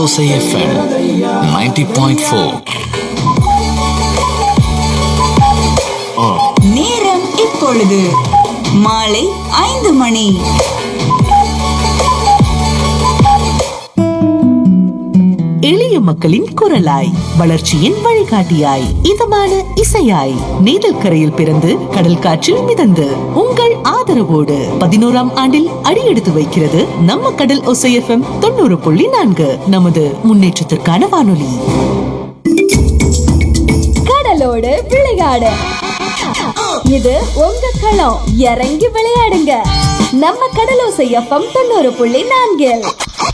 ஓசை FM ninety point four நேரம் இப்பொழுது மாலை ஐந்து மணி எளிய மக்களின் குரலாய் வளர்ச்சியின் வழிகாட்டியாய் இதமான இசையாய் நீதல் கரையில் பிறந்து கடல் காற்றில் மிதந்து உங்கள் ஆதரவோடு பதினோராம் ஆண்டில் அடியெடுத்து வைக்கிறது நம்ம கடல் ஒசைஎஃப்எம் தொண்ணூறு புள்ளி நான்கு நமது முன்னேற்றத்திற்கான வானொலி கடலோடு விளையாடு இது உங்க களம் இறங்கி விளையாடுங்க நம்ம கடலோசை எஃப்எம் தொண்ணூறு புள்ளி நான்கில்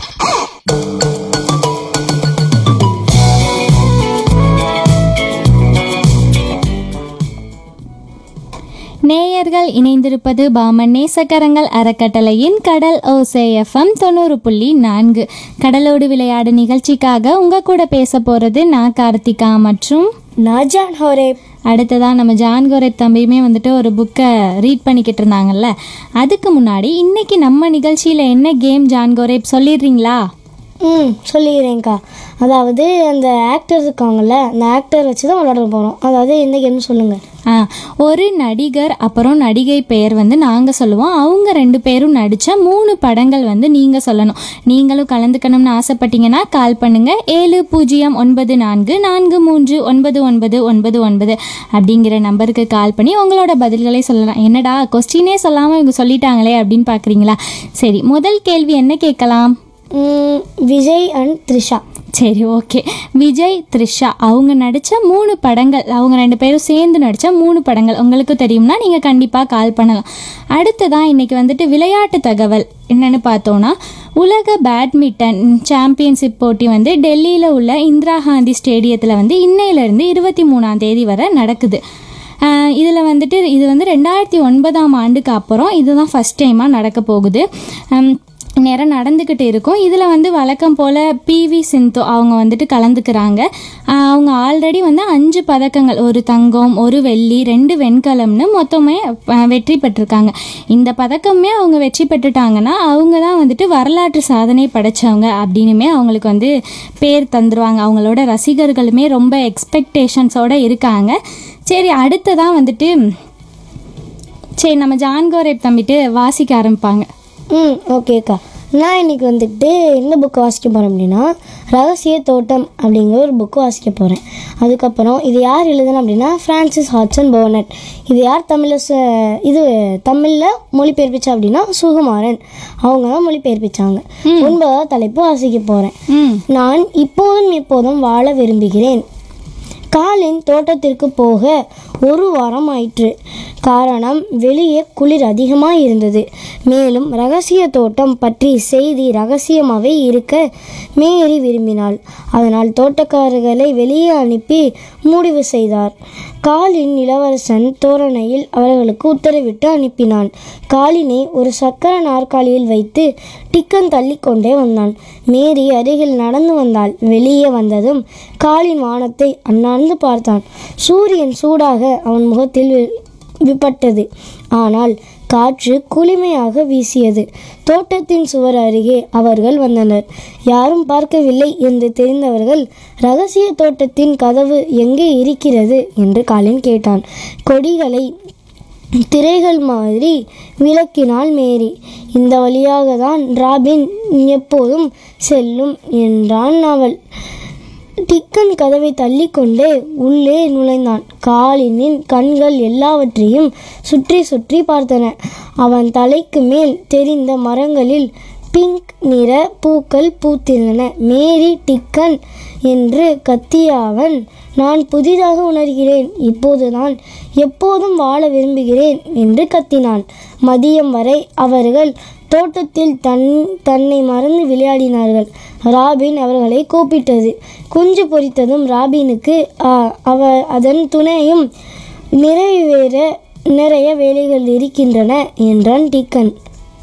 நேயர்கள் இணைந்திருப்பது பாமன் நேசக்கரங்கள் அறக்கட்டளையின் கடல் ஓசை எஃப்எம் தொண்ணூறு புள்ளி நான்கு கடலோடு விளையாடு நிகழ்ச்சிக்காக உங்க கூட பேச போறது நான் கார்த்திகா மற்றும் நாஜான் ஹோரே அடுத்ததாக நம்ம ஜான் கோரேப் தம்பியுமே வந்துட்டு ஒரு புக்கை ரீட் பண்ணிக்கிட்டு இருந்தாங்கல்ல அதுக்கு முன்னாடி இன்னைக்கு நம்ம நிகழ்ச்சியில் என்ன கேம் ஜான் கோரேப் சொல்லிடுறீங்களா ம் சொல்லிடுறேன்க்கா அதாவது அந்த ஆக்டர் இருக்காங்கல்ல அந்த ஆக்டர் வச்சு தான் விளையாட போகிறோம் அதாவது என்ன கேம்னு சொல்லுங்கள் ஆ ஒரு நடிகர் அப்புறம் நடிகை பெயர் வந்து நாங்கள் சொல்லுவோம் அவங்க ரெண்டு பேரும் நடித்த மூணு படங்கள் வந்து நீங்கள் சொல்லணும் நீங்களும் கலந்துக்கணும்னு ஆசைப்பட்டீங்கன்னா கால் பண்ணுங்கள் ஏழு பூஜ்ஜியம் ஒன்பது நான்கு நான்கு மூன்று ஒன்பது ஒன்பது ஒன்பது ஒன்பது அப்படிங்கிற நம்பருக்கு கால் பண்ணி உங்களோட பதில்களை சொல்லலாம் என்னடா கொஸ்டினே சொல்லாமல் இவங்க சொல்லிட்டாங்களே அப்படின்னு பார்க்குறீங்களா சரி முதல் கேள்வி என்ன கேட்கலாம் ம், விஜய் அண்ட் த்ரிஷா சரி ஓகே விஜய் த்ரிஷா அவங்க நடித்த மூணு படங்கள் அவங்க ரெண்டு பேரும் சேர்ந்து நடித்த மூணு படங்கள் உங்களுக்கு தெரியும்னா நீங்கள் கண்டிப்பாக கால் பண்ணலாம் அடுத்ததான் இன்னைக்கு வந்துட்டு விளையாட்டு தகவல் என்னன்னு பார்த்தோன்னா உலக பேட்மிண்டன் சாம்பியன்ஷிப் போட்டி வந்து டெல்லியில் உள்ள இந்திரா காந்தி ஸ்டேடியத்தில் வந்து இன்னையிலேருந்து இருபத்தி மூணாம் தேதி வரை நடக்குது இதில் வந்துட்டு இது வந்து ரெண்டாயிரத்தி ஒன்பதாம் ஆண்டுக்கு அப்புறம் இதுதான் ஃபஸ்ட் டைமாக நடக்க போகுது ஆம், நேரம் நடந்துக்கிட்டு இருக்கும் இதில் வந்து வழக்கம் போல் பிவி சிந்து அவங்க வந்துட்டு கலந்துக்கிறாங்க ஆஹ் அவங்க ஆல்ரெடி வந்து அஞ்சு பதக்கங்கள் ஒரு தங்கம் ஒரு வெள்ளி ரெண்டு வெண்கலம்னு மொத்தமே ஆஹ் வெற்றி பெற்றிருக்காங்க இந்த பதக்கமே அவங்க வெற்றி பெற்றுட்டாங்கன்னா அவங்க தான் வந்துட்டு வரலாற்று சாதனை படைச்சவங்க அப்படின்னுமே அவங்களுக்கு வந்து பேர் தந்துருவாங்க அவங்களோட ரசிகர்களுமே ரொம்ப எக்ஸ்பெக்டேஷன்ஸோடு இருக்காங்க சரி அடுத்ததான் வந்துட்டு சரி நம்ம ஜான்கோரேப் தம்பிட்டு வாசிக்க ஆரம்பிப்பாங்க ம் ஓகேக்கா நான் இன்னைக்கு வந்துட்டு என்ன புக்கு வாசிக்க போகிறேன் அப்படின்னா ரகசிய தோட்டம் அப்படிங்கிற ஒரு புக்கு வாசிக்க போகிறேன் அதுக்கப்புறம் இது யார் எழுதுன அப்படின்னா ஃப்ரான்சிஸ் ஹாட்சன் போனட் இது யார் தமிழில் ச இது தமிழில் மொழிபெயர்ப்பிச்சா அப்படின்னா சுகுமாரன் அவங்க தான் மொழிபெயர்ப்பிச்சாங்க ஒன்பதாவது தலைப்பு வாசிக்க போகிறேன் ம் நான் இப்போதும் எப்போதும் வாழ விரும்புகிறேன் காலின் தோட்டத்திற்கு போக ஒரு வாரம் ஆயிற்று காரணம் வெளியே குளிர் அதிகமாக இருந்தது மேலும் ரகசிய தோட்டம் பற்றி செய்தி ரகசியமாகவே இருக்க மேரி விரும்பினாள் அதனால் தோட்டக்காரர்களை வெளியே அனுப்பி முடிவு செய்தார் காலின் இளவரசன் தோரணையில் அவர்களுக்கு உத்தரவிட்டு அனுப்பினான் காலினை ஒரு சக்கர நாற்காலியில் வைத்து டிக்கன் தள்ளிக்கொண்டே வந்தான் மேரி அருகில் நடந்து வந்தாள் வெளியே வந்ததும் காலின் வானத்தை அண்ணாந்து பார்த்தான் சூரியன் சூடாக அவன் முகத்தில் வி- விப்பட்டது ஆனால் காற்று குளுமையாக வீசியது தோட்டத்தின் சுவர் அருகே அவர்கள் வந்தனர் யாரும் பார்க்கவில்லை என்று தெரிந்தவர்கள் ரகசிய தோட்டத்தின் கதவு எங்கே இருக்கிறது என்று காலின் கேட்டான் கொடிகளை திரைகள் மாதிரி விளக்கினாள் மேரி இந்த வழியாக தான் ராபின் எப்போதும் செல்லும் என்றான் அவள் டிக்கன் கதவை தள்ளிக்கொண்டே உள்ளே நுழைந்தான் காலினின் கண்கள் எல்லாவற்றையும் சுற்றி சுற்றி பார்த்தன அவன் தலைக்கு மேல் தெரிந்த மரங்களில் பிங்க் நிற பூக்கள் பூத்திருந்தன மேரி டிக்கன் என்று கத்திய அவன் நான் புதிதாக உணர்கிறேன் இப்போது நான் எப்போதும் வாழ விரும்புகிறேன் என்று கத்தினான் மதியம் வரை அவர்கள் தோட்டத்தில் தன் தன்னை மறந்து விளையாடினார்கள் ராபின் அவர்களை கூப்பிட்டது குஞ்சு பொரித்ததும் ராபினுக்கு ஆ, அவ அதன் துணையும் நிறைவேற நிறைய வேலைகள் இருக்கின்றன என்றான் டிக்கன்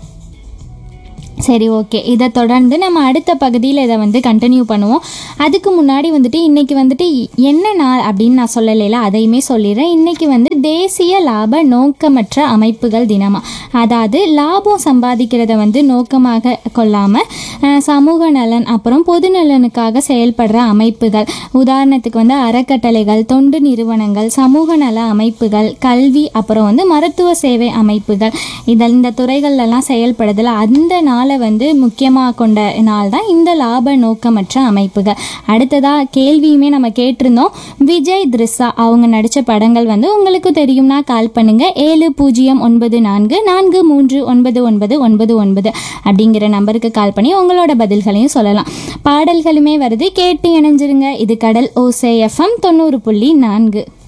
சரி ஓகே இதை தொடர்ந்து நம்ம அடுத்த பகுதியில் இதை வந்து கண்டினியூ பண்ணுவோம் அதுக்கு முன்னாடி வந்துட்டு இன்னைக்கு வந்துட்டு என்ன நாள் அப்படின்னு நான் சொல்லலைல அதையுமே சொல்லிடுறேன் இன்னைக்கு வந்து தேசிய லாப நோக்கமற்ற அமைப்புகள் தினமா அதாவது லாபம் சம்பாதிக்கிறத வந்து நோக்கமாக கொள்ளாமல் சமூக நலன் அப்புறம் பொது நலனுக்காக செயல்படுற அமைப்புகள் உதாரணத்துக்கு வந்து அறக்கட்டளைகள் தொண்டு நிறுவனங்கள் சமூக நல அமைப்புகள் கல்வி அப்புறம் வந்து மருத்துவ சேவை அமைப்புகள் இதில் இந்த துறைகள்லாம் செயல்படுதில் அந்த நாளை வந்து முக்கியமாக கொண்ட நாள் தான் இந்த லாப நோக்கமற்ற அமைப்புகள் அடுத்ததாக கேள்வியுமே நம்ம கேட்டிருந்தோம் விஜய் திரிசா அவங்க நடித்த படங்கள் வந்து உங்களுக்கு தெரியும்னா கால் பண்ணுங்க ஏழு பூஜ்ஜியம் ஒன்பது நான்கு நான்கு மூன்று ஒன்பது ஒன்பது ஒன்பது ஒன்பது அப்படிங்கிற நம்பருக்கு கால் பண்ணி உங்களோட பதில்களையும் சொல்லலாம் பாடல்களுமே வருது கேட்டு இணைஞ்சிருங்க இது கடல் ஓசை எஃப்எம் தொண்ணூறு புள்ளி நான்கு